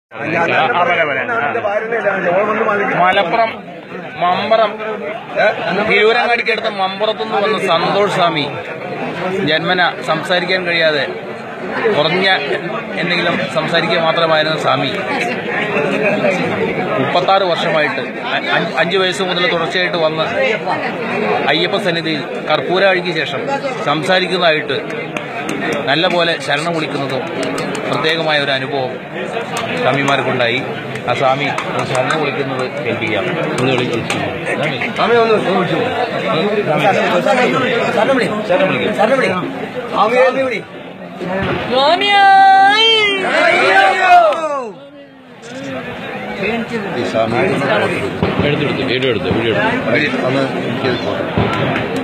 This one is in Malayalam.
മലപ്പുറം മമ്പറം തിരൂരങ്ങാടിക്കടുത്ത് മമ്പുറത്തുനിന്ന് വന്ന സന്തോഷ് സ്വാമി ജന്മന സംസാരിക്കാൻ കഴിയാതെ കുറഞ്ഞ എന്തെങ്കിലും സംസാരിക്കുക മാത്രമായിരുന്ന സ്വാമി മുപ്പത്താറ് വർഷമായിട്ട് അ- അഞ്ച് അഞ്ച് വയസ്സ് മുതൽ തുടർച്ചയായിട്ട് വന്ന് അയ്യപ്പ സന്നിധിയിൽ കർപ്പൂര അഴുകിയ ശേഷം സംസാരിക്കുന്നതായിട്ട് നല്ല പോലെ ശരണം വിളിക്കുന്നതും പ്രത്യേകമായ ഒരു അനുഭവം സ്വാമിമാർക്കുണ്ടായി ആ സ്വാമി ഒരു ശരണം വിളിക്കുന്നത് കേൾപ്പിക്കാം ഒന്ന് വിളിക്കും സ്വാമി ഒന്ന് വിളിച്ചു ശരണം വിളിക്കും ഈ സ്വാമി എടുത്തെടുത്തു വീഡിയോ എടുത്തു വീഡിയോ എടുത്തു അന്ന് എനിക്ക്